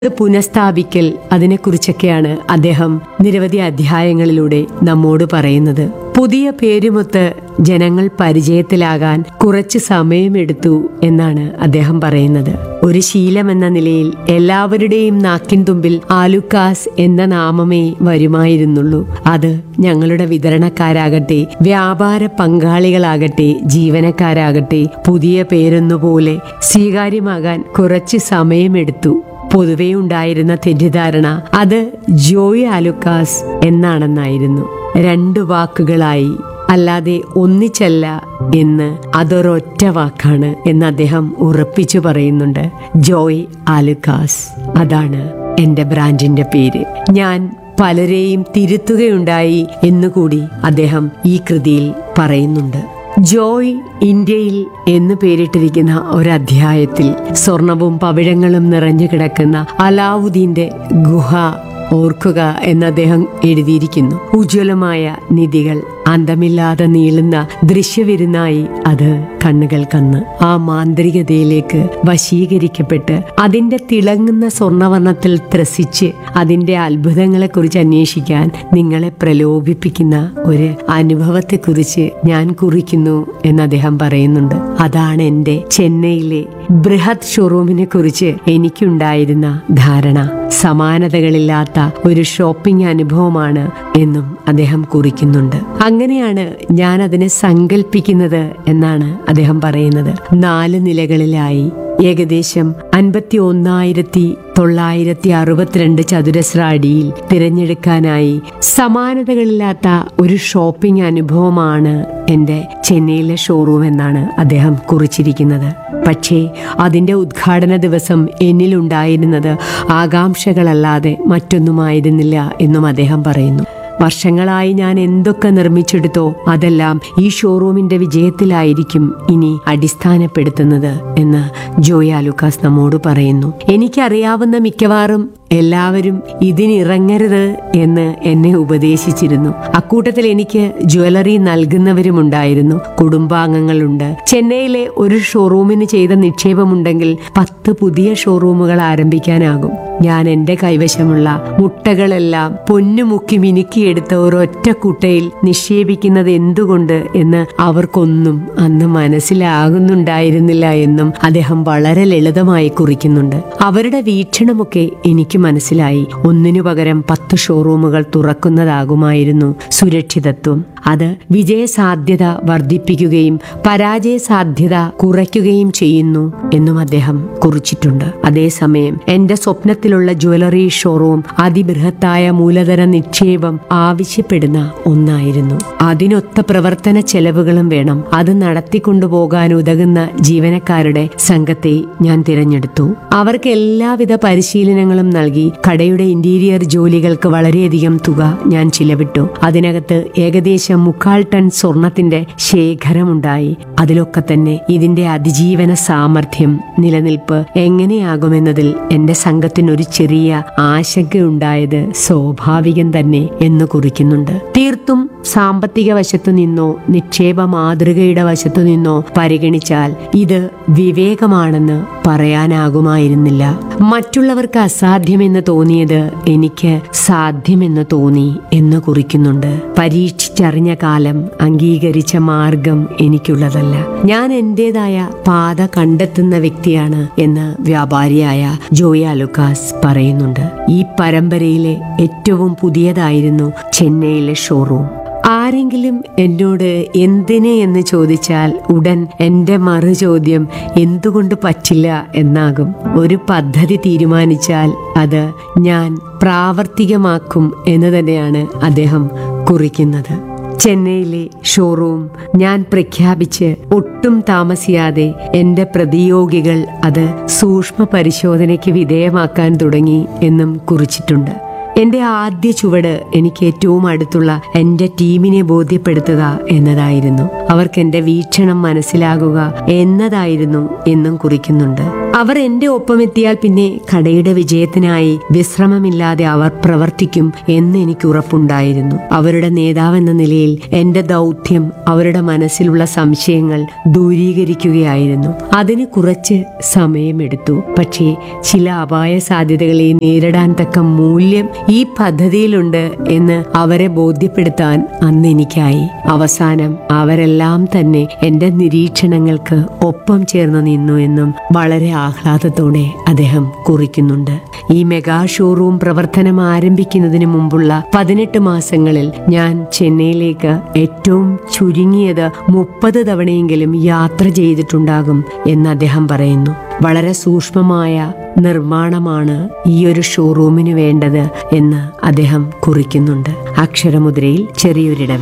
പുനഃസ്ഥാപിക്കൽ അതിനെക്കുറിച്ചൊക്കെയാണ് അദ്ദേഹം നിരവധി അധ്യായങ്ങളിലൂടെ നമ്മോട് പറയുന്നത് പുതിയ പേരുമൊത്ത് ജനങ്ങൾ പരിചയത്തിലാകാൻ കുറച്ച് സമയമെടുത്തു എന്നാണ് അദ്ദേഹം പറയുന്നത് ഒരു ശീലമെന്ന നിലയിൽ എല്ലാവരുടെയും നാക്കിൻ തുമ്പിൽ ആലുക്കാസ് എന്ന നാമമേ വരുമായിരുന്നുള്ളൂ അത് ഞങ്ങളുടെ വിതരണക്കാരാകട്ടെ വ്യാപാര പങ്കാളികളാകട്ടെ ജീവനക്കാരാകട്ടെ പുതിയ പേരൊന്നുപോലെ സ്വീകാര്യമാകാൻ കുറച്ച് സമയമെടുത്തു പൊതുവെ ഉണ്ടായിരുന്ന തെറ്റിദ്ധാരണ അത് ജോയ് ആലുക്കാസ് എന്നാണെന്നായിരുന്നു രണ്ടു വാക്കുകളായി അല്ലാതെ ഒന്നിച്ചല്ല എന്ന് അതൊരൊറ്റ വാക്കാണ് എന്ന് അദ്ദേഹം ഉറപ്പിച്ചു പറയുന്നുണ്ട് ജോയ് ആലുക്കാസ് അതാണ് എന്റെ ബ്രാൻഡിന്റെ പേര് ഞാൻ പലരെയും തിരുത്തുകയുണ്ടായി എന്നുകൂടി അദ്ദേഹം ഈ കൃതിയിൽ പറയുന്നുണ്ട് ജോയ് ഇന്ത്യയിൽ എന്ന് പേരിട്ടിരിക്കുന്ന ഒരധ്യായത്തിൽ സ്വർണവും പവിഴങ്ങളും നിറഞ്ഞു കിടക്കുന്ന അലാവുദ്ദീന്റെ ഗുഹ ഓർക്കുക എന്ന് അദ്ദേഹം എഴുതിയിരിക്കുന്നു ഉജ്ജ്വലമായ നിധികൾ അന്തമില്ലാതെ നീളുന്ന ദൃശ്യവിരുന്നായി അത് കണ്ണുകൾ കന്ന് ആ മാന്ത്രികതയിലേക്ക് വശീകരിക്കപ്പെട്ട് അതിന്റെ തിളങ്ങുന്ന സ്വർണവർണ്ണത്തിൽ ത്രസിച്ച് അതിന്റെ അത്ഭുതങ്ങളെക്കുറിച്ച് അന്വേഷിക്കാൻ നിങ്ങളെ പ്രലോഭിപ്പിക്കുന്ന ഒരു അനുഭവത്തെക്കുറിച്ച് ഞാൻ കുറിക്കുന്നു എന്ന് അദ്ദേഹം പറയുന്നുണ്ട് അതാണ് എൻ്റെ ചെന്നൈയിലെ ബൃഹത് ഷോറൂമിനെ കുറിച്ച് എനിക്കുണ്ടായിരുന്ന ധാരണ സമാനതകളില്ലാത്ത ഒരു ഷോപ്പിംഗ് അനുഭവമാണ് എന്നും അദ്ദേഹം കുറിക്കുന്നുണ്ട് അങ്ങനെയാണ് ഞാൻ അതിനെ സങ്കല്പിക്കുന്നത് എന്നാണ് അദ്ദേഹം പറയുന്നത് നാല് നിലകളിലായി ഏകദേശം അൻപത്തി ഒന്നായിരത്തി തൊള്ളായിരത്തി അറുപത്തിരണ്ട് ചതുരശ്ര അടിയിൽ തിരഞ്ഞെടുക്കാനായി സമാനതകളില്ലാത്ത ഒരു ഷോപ്പിംഗ് അനുഭവമാണ് എൻ്റെ ചെന്നൈയിലെ ഷോറൂം എന്നാണ് അദ്ദേഹം കുറിച്ചിരിക്കുന്നത് പക്ഷേ അതിൻ്റെ ഉദ്ഘാടന ദിവസം എന്നിലുണ്ടായിരുന്നത് ആകാംക്ഷകളല്ലാതെ മറ്റൊന്നുമായിരുന്നില്ല എന്നും അദ്ദേഹം പറയുന്നു വർഷങ്ങളായി ഞാൻ എന്തൊക്കെ നിർമ്മിച്ചെടുത്തോ അതെല്ലാം ഈ ഷോറൂമിന്റെ വിജയത്തിലായിരിക്കും ഇനി അടിസ്ഥാനപ്പെടുത്തുന്നത് എന്ന് ജോയ ലൂക്കാസ് നമ്മോട് പറയുന്നു എനിക്കറിയാവുന്ന മിക്കവാറും എല്ലാവരും ഇതിനിറങ്ങരുത് എന്ന് എന്നെ ഉപദേശിച്ചിരുന്നു അക്കൂട്ടത്തിൽ എനിക്ക് ജ്വല്ലറി നൽകുന്നവരുമുണ്ടായിരുന്നു കുടുംബാംഗങ്ങളുണ്ട് ചെന്നൈയിലെ ഒരു ഷോറൂമിന് ചെയ്ത നിക്ഷേപമുണ്ടെങ്കിൽ പത്ത് പുതിയ ഷോറൂമുകൾ ആരംഭിക്കാനാകും ഞാൻ എൻ്റെ കൈവശമുള്ള മുട്ടകളെല്ലാം പൊന്നുമുക്കി മിനുക്കിയെടുത്ത ഒരൊറ്റ കുട്ടയിൽ നിക്ഷേപിക്കുന്നത് എന്തുകൊണ്ട് എന്ന് അവർക്കൊന്നും അന്ന് മനസ്സിലാകുന്നുണ്ടായിരുന്നില്ല എന്നും അദ്ദേഹം വളരെ ലളിതമായി കുറിക്കുന്നുണ്ട് അവരുടെ വീക്ഷണമൊക്കെ എനിക്ക് മനസ്സിലായി ഒന്നിനു പകരം പത്ത് ഷോറൂമുകൾ തുറക്കുന്നതാകുമായിരുന്നു സുരക്ഷിതത്വം അത് വിജയസാധ്യത വർദ്ധിപ്പിക്കുകയും പരാജയ സാധ്യത കുറയ്ക്കുകയും ചെയ്യുന്നു എന്നും അദ്ദേഹം കുറിച്ചിട്ടുണ്ട് അതേസമയം എന്റെ സ്വപ്നത്തിലുള്ള ജ്വല്ലറി ഷോറൂം അതിബൃഹത്തായ മൂലധന നിക്ഷേപം ആവശ്യപ്പെടുന്ന ഒന്നായിരുന്നു അതിനൊത്ത പ്രവർത്തന ചെലവുകളും വേണം അത് നടത്തിക്കൊണ്ടുപോകാൻ ഉതകുന്ന ജീവനക്കാരുടെ സംഘത്തെ ഞാൻ തിരഞ്ഞെടുത്തു അവർക്ക് എല്ലാവിധ പരിശീലനങ്ങളും നൽകി കടയുടെ ഇന്റീരിയർ ജോലികൾക്ക് വളരെയധികം തുക ഞാൻ ചിലവിട്ടു അതിനകത്ത് ഏകദേശം മുക്കാൽ ടൺ സ്വർണത്തിന്റെ ശേഖരമുണ്ടായി അതിലൊക്കെ തന്നെ ഇതിന്റെ അതിജീവന സാമർഥ്യം നിലനിൽപ്പ് എങ്ങനെയാകുമെന്നതിൽ എന്റെ സംഘത്തിനൊരു ചെറിയ ആശങ്കയുണ്ടായത് സ്വാഭാവികം തന്നെ എന്ന് കുറിക്കുന്നുണ്ട് തീർത്തും സാമ്പത്തിക വശത്തു നിന്നോ നിക്ഷേപ മാതൃകയുടെ വശത്തു നിന്നോ പരിഗണിച്ചാൽ ഇത് വിവേകമാണെന്ന് പറയാനാകുമായിരുന്നില്ല മറ്റുള്ളവർക്ക് അസാധ്യമെന്ന് തോന്നിയത് എനിക്ക് സാധ്യമെന്ന് തോന്നി എന്ന് കുറിക്കുന്നുണ്ട് പരീക്ഷിച്ചറിഞ്ഞ കാലം അംഗീകരിച്ച മാർഗം എനിക്കുള്ളതല്ല ഞാൻ എന്റേതായ പാത കണ്ടെത്തുന്ന വ്യക്തിയാണ് എന്ന് വ്യാപാരിയായ ജോയ ലുക്കാസ് പറയുന്നുണ്ട് ഈ പരമ്പരയിലെ ഏറ്റവും പുതിയതായിരുന്നു ചെന്നൈയിലെ ഷോറൂം ആരെങ്കിലും എന്നോട് എന്തിന് എന്ന് ചോദിച്ചാൽ ഉടൻ എൻ്റെ മറു ചോദ്യം എന്തുകൊണ്ട് പറ്റില്ല എന്നാകും ഒരു പദ്ധതി തീരുമാനിച്ചാൽ അത് ഞാൻ പ്രാവർത്തികമാക്കും എന്ന് തന്നെയാണ് അദ്ദേഹം കുറിക്കുന്നത് ചെന്നൈയിലെ ഷോറൂം ഞാൻ പ്രഖ്യാപിച്ച് ഒട്ടും താമസിയാതെ എന്റെ പ്രതിയോഗികൾ അത് സൂക്ഷ്മ പരിശോധനയ്ക്ക് വിധേയമാക്കാൻ തുടങ്ങി എന്നും കുറിച്ചിട്ടുണ്ട് എന്റെ ആദ്യ ചുവട് എനിക്ക് ഏറ്റവും അടുത്തുള്ള എന്റെ ടീമിനെ ബോധ്യപ്പെടുത്തുക എന്നതായിരുന്നു അവർക്ക് എന്റെ വീക്ഷണം മനസ്സിലാകുക എന്നതായിരുന്നു എന്നും കുറിക്കുന്നുണ്ട് അവർ എന്റെ ഒപ്പം എത്തിയാൽ പിന്നെ കടയുടെ വിജയത്തിനായി വിശ്രമമില്ലാതെ അവർ പ്രവർത്തിക്കും എന്ന് എനിക്ക് ഉറപ്പുണ്ടായിരുന്നു അവരുടെ നേതാവെന്ന നിലയിൽ എന്റെ ദൗത്യം അവരുടെ മനസ്സിലുള്ള സംശയങ്ങൾ ദൂരീകരിക്കുകയായിരുന്നു അതിന് കുറച്ച് സമയമെടുത്തു പക്ഷേ ചില അപായ സാധ്യതകളെ നേരിടാൻ തക്ക മൂല്യം ഈ പദ്ധതിയിലുണ്ട് എന്ന് അവരെ ബോധ്യപ്പെടുത്താൻ അന്ന് എനിക്കായി അവസാനം അവരെല്ലാം തന്നെ എന്റെ നിരീക്ഷണങ്ങൾക്ക് ഒപ്പം ചേർന്ന് നിന്നു എന്നും വളരെ ആഹ്ലാദത്തോടെ അദ്ദേഹം കുറിക്കുന്നുണ്ട് ഈ മെഗാ ഷോറൂം പ്രവർത്തനം ആരംഭിക്കുന്നതിന് മുമ്പുള്ള പതിനെട്ട് മാസങ്ങളിൽ ഞാൻ ചെന്നൈയിലേക്ക് ഏറ്റവും ചുരുങ്ങിയത് മുപ്പത് തവണയെങ്കിലും യാത്ര ചെയ്തിട്ടുണ്ടാകും എന്ന് അദ്ദേഹം പറയുന്നു വളരെ സൂക്ഷ്മമായ നിർമ്മാണമാണ് ഈ ഒരു ഷോറൂമിന് വേണ്ടത് എന്ന് അദ്ദേഹം കുറിക്കുന്നുണ്ട് അക്ഷരമുദ്രയിൽ ചെറിയൊരിടവേള